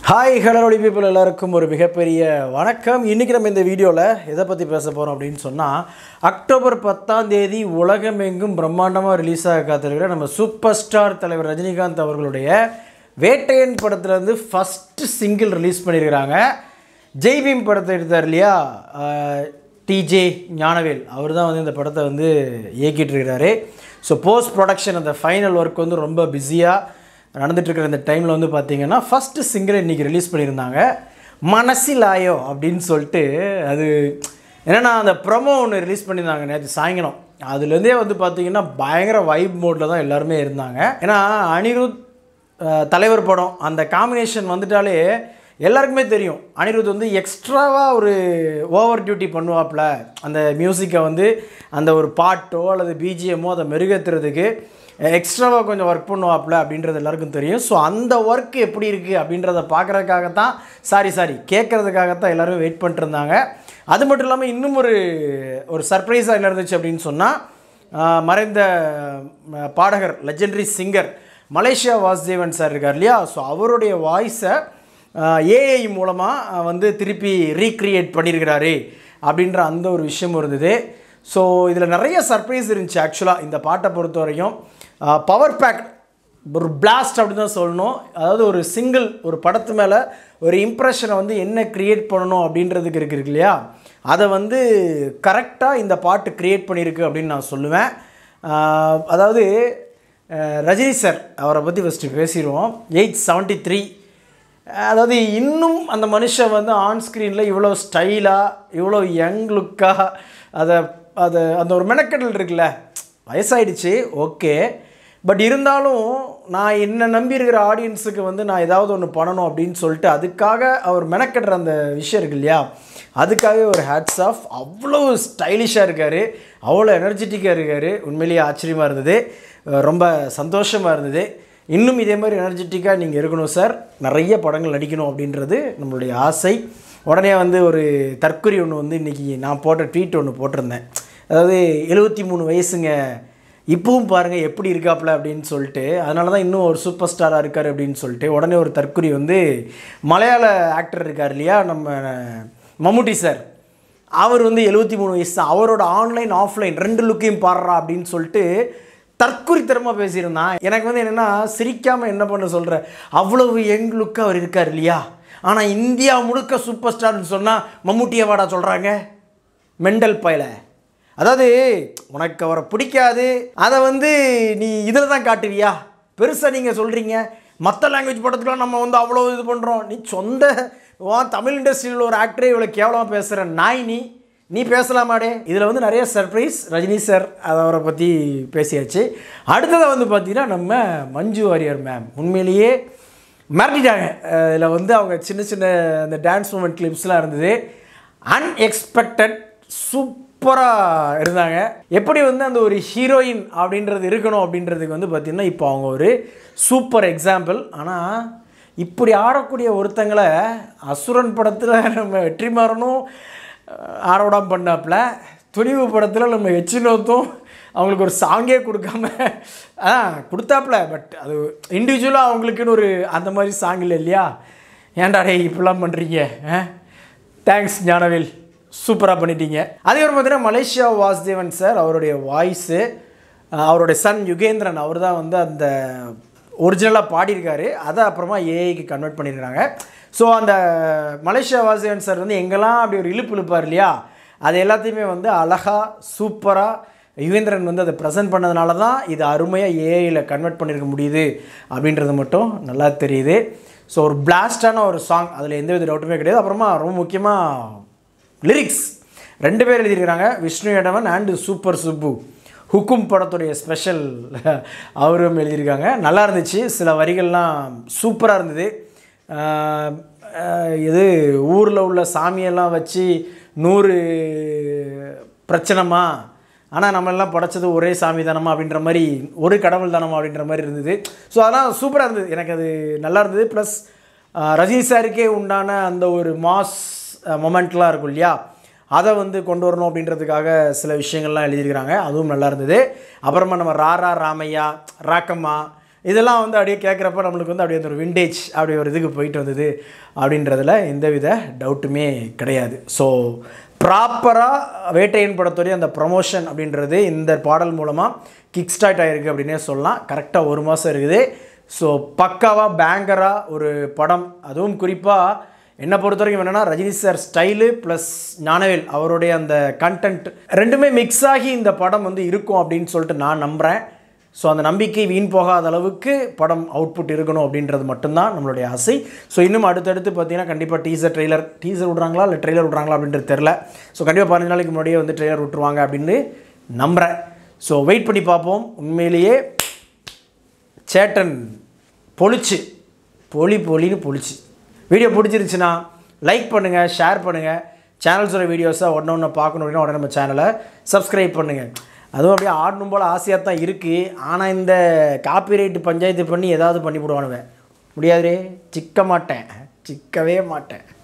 hi ஹலோடி people எல்லாருக்கும் ஒரு மிகப்பெரிய வணக்கம் இன்றைக்கி நம்ம இந்த வீடியோவில் எதை பற்றி பேச போகிறோம் அப்படின்னு சொன்னால் அக்டோபர் பத்தாம் தேதி உலகமெங்கும் பிரம்மாண்டமாக ரிலீஸ் ஆக காத்திருக்கிற நம்ம சூப்பர் ஸ்டார் தலைவர் ரஜினிகாந்த் அவர்களுடைய வேட்டையன் படத்துலேருந்து ஃபஸ்ட்டு சிங்கிள் ரிலீஸ் பண்ணியிருக்கிறாங்க ஜெய்பீம் படத்தை எடுத்தார் இல்லையா டிஜே ஞானவேல் அவர் தான் வந்து இந்த படத்தை வந்து இயக்கிட்டு இருக்கிறாரு ஸோ போஸ்ட் ப்ரொடக்ஷன் அந்த ஃபைனல் ஒர்க் வந்து ரொம்ப பிஸியாக நடந்துட்டுருக்கிற இந்த டைமில் வந்து பார்த்தீங்கன்னா ஃபஸ்ட்டு சிங்கிள் இன்றைக்கி ரிலீஸ் பண்ணியிருந்தாங்க மனசிலாயோ அப்படின்னு சொல்லிட்டு அது என்னென்னா அந்த ப்ரொமோ ஒன்று ரிலீஸ் பண்ணியிருந்தாங்க நேற்று சாயங்காலம் அதுலேருந்தே வந்து பார்த்தீங்கன்னா பயங்கர வைப் மோடில் தான் எல்லாருமே இருந்தாங்க ஏன்னா அனிருத் அஹ், தலைவர் படம் அந்த காம்பினேஷன் வந்துட்டாலே எல்லாருக்குமே தெரியும் அனிருத் வந்து எக்ஸ்ட்ராவாக ஒரு ஓவர் டியூட்டி பண்ணுவாப்புல அந்த மியூசிக்கை வந்து அந்த ஒரு பாட்டோ அல்லது பிஜிஎம்மோ அதை மெருகேற்றுறதுக்கு எக்ஸ்ட்ராவாக கொஞ்சம் ஒர்க் பண்ணுவாப்புல அப்படின்றது எல்லாருக்கும் தெரியும் ஸோ அந்த ஒர்க் எப்படி இருக்குது அப்படின்றத பார்க்குறதுக்காகத்தான் சாரி சாரி கேட்குறதுக்காகத்தான் எல்லோரும் வெயிட் பண்ணிட்டு இருந்தாங்க அது மட்டும் இல்லாமல் இன்னும் ஒரு ஒரு சர்ப்ரைஸாக என்ன இருந்துச்சு அப்படின்னு சொன்னால் மறைந்த ம, பாடகர் legendary singer Malaysia Vasudevan sir இருக்கார் இல்லையா ஸோ அவருடைய வாய்ஸை ஏஐ மூலமாக வந்து திருப்பி ரீக்ரியேட் பண்ணியிருக்கிறாரு அப்படின்ற அந்த ஒரு விஷயம் இருந்தது ஸோ இதில் நிறைய சர்ப்ரைஸ் இருந்துச்சு ஆக்சுவலாக இந்த பாட்டை பொறுத்த வரைக்கும் பவர் பேக் ஒரு பிளாஸ்ட் அப்படி தான் சொல்லணும் அதாவது ஒரு சிங்கிள் ஒரு படத்து மேலே ஒரு இம்ப்ரெஷனை வந்து என்ன க்ரியேட் பண்ணணும் அப்படின்றதுக்கு இருக்கு இருக்கு இல்லையா அதை வந்து கரெக்டாக இந்த பாட்டு க்ரியேட் பண்ணியிருக்கு அப்படின்னு நான் சொல்லுவேன் ஆஹ் அதாவது அஹ் ரஜினி சார் அவரை பற்றி ஃபஸ்ட்டு பேசிடுவோம் எயிட் செவன்ட்டி த்ரீ அதாவது இன்னும் அந்த மனுஷன் வந்து ஆன் ஸ்க்ரீனில் இவ்வளோ ஸ்டைலாக இவ்வளோ யங் லுக்காக அதை அதை அந்த ஒரு மெனக்கெடல் இருக்குல்ல வயசாயிடுச்சு ஓகே பட் இருந்தாலும் நான் என்ன நம்பி இருக்கிற ஆடியன்ஸுக்கு வந்து நான் ஏதாவது ஒன்று பண்ணணும் அப்படின்னு சொல்லிட்டு அதுக்காக அவர் மெனக்கெடுற அந்த விஷயம் இருக்கு இல்லையா அதுக்காகவே ஒரு ஹேட்ஸ் ஆஃப் அவ்வளோ ஸ்டைலிஷாக இருக்கார் அவ்வளோ எனர்ஜெட்டிக்காக இருக்கார் உண்மையிலேயே ஆச்சரியமாக இருந்தது அஹ் ரொம்ப சந்தோஷமாக இருந்தது இன்னும் இதே மாதிரி எனர்ஜெட்டிக்காக நீங்கள் இருக்கணும் சார் நிறைய படங்கள் நடிக்கணும் அப்படின்றது நம்மளுடைய ஆசை உடனே வந்து ஒரு தற்கொலை ஒன்று வந்து இன்றைக்கி நான் போட்ட ட்வீட் ஒன்று போட்டிருந்தேன் அதாவது எழுபத்தி மூணு வயசுங்க இப்பவும் பாருங்கள் எப்படி இருக்காப்புல அப்படின்னு சொல்லிட்டு அதனால தான் இன்னும் ஒரு சூப்பர் ஸ்டாராக இருக்கார் அப்படின்னு சொல்லிட்டு உடனே ஒரு தற்குறி வந்து மலையாள ஆக்டர் இருக்கார் இல்லையா நம்ம மம்முட்டி சார் அவர் வந்து எழுபத்தி மூணு வயசு தான் அவரோட ஆன்லைன் ஆஃப்லைன் ரெண்டு லுக்கையும் பாடுறா அப்படின்னு சொல்லிட்டு தற்குறித்தனமாக பேசியிருந்தான் எனக்கு வந்து என்னென்னா சிரிக்காமல் என்ன பண்ண சொல்கிற அவ்வளவு யங் லுக்காக அவர் இருக்கார் இல்லையா ஆனால் இந்தியா முழுக்க சூப்பர் ஸ்டார்னு சொன்னால் மம்முட்டியை வாடா சொல்கிறாங்க மெண்டல் பயல அதாவது உனக்கு அவரை பிடிக்காது அதை வந்து நீ இதில் தான் காட்டுவியா பெருசாக நீங்கள் சொல்கிறீங்க மற்ற லாங்குவேஜ் படத்துக்குலாம் நம்ம வந்து அவ்வளோ இது பண்ணுறோம் நீ சொந்த வா தமிழ் இண்டஸ்ட்ரியில் ஒரு ஆக்டரே இவ்வளோ கேவலமாக பேசுகிற நாய் நீ நீ பேசலாமாடே இதில் வந்து நிறைய சர்ப்ரைஸ் ரஜினி சார் அதை அவரை பற்றி பேசியாச்சு அடுத்ததை வந்து பார்த்தீங்கன்னா நம்ம மஞ்சு வாரியர் மேம் உண்மையிலேயே மிரட்டிட்டாங்க இதில் வந்து அவங்க சின்ன சின்ன அந்த டான்ஸ் மூமெண்ட் கிளிப்ஸ்லாம் இருந்தது அன்எக்ஸ்பெக்டட் சூப்பராக இருந்தாங்க எப்படி வந்து அந்த ஒரு ஹீரோயின் அப்படின்றது இருக்கணும் அப்படின்றதுக்கு வந்து பார்த்திங்கன்னா இப்போ அவங்க ஒரு சூப்பர் எக்ஸாம்பிள் ஆனால் இப்படி ஆடக்கூடிய ஒருத்தங்களை அசுரன் படத்தில் நம்ம வெற்றிமாறனும் ஆடவிடாம பண்ணாப்புல துணிவு படத்தில் நம்ம எச்சினோத்தும் அவங்களுக்கு ஒரு சாங்கே கொடுக்காம ஆ கொடுத்தாப்புல பட் அது இண்டிவிஜுவலாக அவங்களுக்குன்னு ஒரு அந்த மாதிரி சாங் இல்லை இல்லையா ஏன்டா டேய் இப்படிலாம் பண்ணுறீங்க ஆ தேங்க்ஸ் ஞானவேல் சூப்பராக பண்ணிட்டீங்க அதுக்கப்புறம் பார்த்தீங்கன்னா மலேசியா வாசுதேவன் சார் அவருடைய வாய்ஸு அவருடைய சன் யுகேந்திரன் அவர் தான் வந்து அந்த ஒரிஜினலாக பாடியிருக்காரு அதை அப்புறமா ஏஐக்கு கன்வெர்ட் பண்ணியிருக்காங்க ஸோ அந்த மலேசியா வாசுதேவன் சார் வந்து எங்கெல்லாம் அப்படி ஒரு இழுப்பு இழுப்பார் இல்லையா அது எல்லாத்தையுமே வந்து அழகாக சூப்பராக யுகேந்திரன் வந்து அதை ப்ரெசென்ட் பண்ணதுனால தான் இது அருமையாக ஏஐயில் கன்வெர்ட் பண்ணியிருக்க முடியுது அப்படின்றது மட்டும் நல்லா தெரியுது ஸோ ஒரு பிளாஸ்டான ஒரு சாங் அதில் எந்த வித டவுட்டுமே கிடையாது அப்புறமா ரொம்ப முக்கியமாக லிரிக்ஸ் ரெண்டு பேர் எழுதியிருக்கிறாங்க விஷ்ணு எடவன் அண்டு சூப்பர் சுப்பு ஹுக்கும் படத்துடைய ஸ்பெஷல் அவரும் எழுதியிருக்காங்க நல்லா இருந்துச்சு சில வரிகள்லாம் சூப்பராக இருந்தது ஆஹ் ஆஹ் இது ஊரில் உள்ள சாமியெல்லாம் வச்சு நூறு பிரச்சனைமா ஆனால் நம்ம எல்லாம் படைச்சது ஒரே சாமி தானமா அப்படின்ற மாதிரி ஒரு கடவுள் தானமா அப்படின்ற மாதிரி இருந்தது ஸோ அதெல்லாம் சூப்பராக இருந்தது எனக்கு அது நல்லா இருந்தது ப்ளஸ் ரஜினி சாருக்கே உண்டான அந்த ஒரு மாஸ் மொமெண்ட்லாம் இருக்கும் இல்லையா அதை வந்து கொண்டு வரணும் அப்படின்றதுக்காக சில விஷயங்கள்லாம் எழுதியிருக்கிறாங்க அதுவும் நல்லா இருந்தது அப்புறமா நம்ம ராரா ராமையா ராக்கம்மா இதெல்லாம் வந்து அப்படியே கேட்குறப்ப நம்மளுக்கு வந்து அப்படியே அந்த ஒரு விண்டேஜ் அப்படி ஒரு இதுக்கு போயிட்டு வந்தது அப்படின்றதுல எந்தவித டவுட்டுமே கிடையாது ஸோ ப்ராப்பராக வேட்டையன் படத்துடைய அந்த ப்ரமோஷன் அப்படின்றது இந்த பாடல் மூலமாக கிக் ஸ்டார்ட் ஆகிருக்கு அப்படின்னே சொல்லலாம் கரெக்டாக ஒரு மாதம் இருக்குது ஸோ பக்காவாக பேங்கராக ஒரு படம் அதுவும் குறிப்பாக என்னை பொறுத்த வரைக்கும் என்னென்னா Rajini sir style plus Gnanavel அவருடைய அந்த கண்டென்ட் ரெண்டுமே மிக்ஸ் ஆகி இந்த படம் வந்து இருக்கும் அப்படின்னு சொல்லிட்டு நான் நம்புகிறேன் ஸோ அந்த நம்பிக்கை வீண் போகாத அளவுக்கு படம் அவுட்புட் இருக்கணும் அப்படின்றது மட்டும்தான் நம்மளுடைய ஆசை ஸோ இன்னும் அடுத்தடுத்து பார்த்தீங்கன்னா கண்டிப்பாக டீசர் ட்ரெய்லர் டீசர் விட்றாங்களா இல்லை ட்ரெய்லர் விட்றாங்களா அப்படின்றது தெரில ஸோ கண்டிப்பாக பதினஞ்சு நாளைக்கு முன்னாடியே வந்து ட்ரெய்லர் விட்டுருவாங்க அப்படின்னு நம்புகிறேன் ஸோ வெயிட் பண்ணி பார்ப்போம் உண்மையிலேயே சேட்டன் பொழிச்சு பொலி பொலின்னு பொழிச்சு வீடியோ பிடிச்சிருந்துச்சுன்னா லைக் பண்ணுங்கள் ஷேர் பண்ணுங்கள் சேனல்ஸோட வீடியோஸை உடனே ஒன்று பார்க்கணும் அப்படின்னா உடனே நம்ம சேனலை சப்ஸ்கிரைப் பண்ணுங்கள் அதுவும் அப்படியே ஆடணும் போல் ஆசையாக தான் இருக்குது ஆனால் இந்த காப்பிரைட் பஞ்சாயத்து பண்ணி ஏதாவது பண்ணி போடுவானுவேன் முடியாதுரே சிக்க மாட்டேன் சிக்கவே மாட்டேன்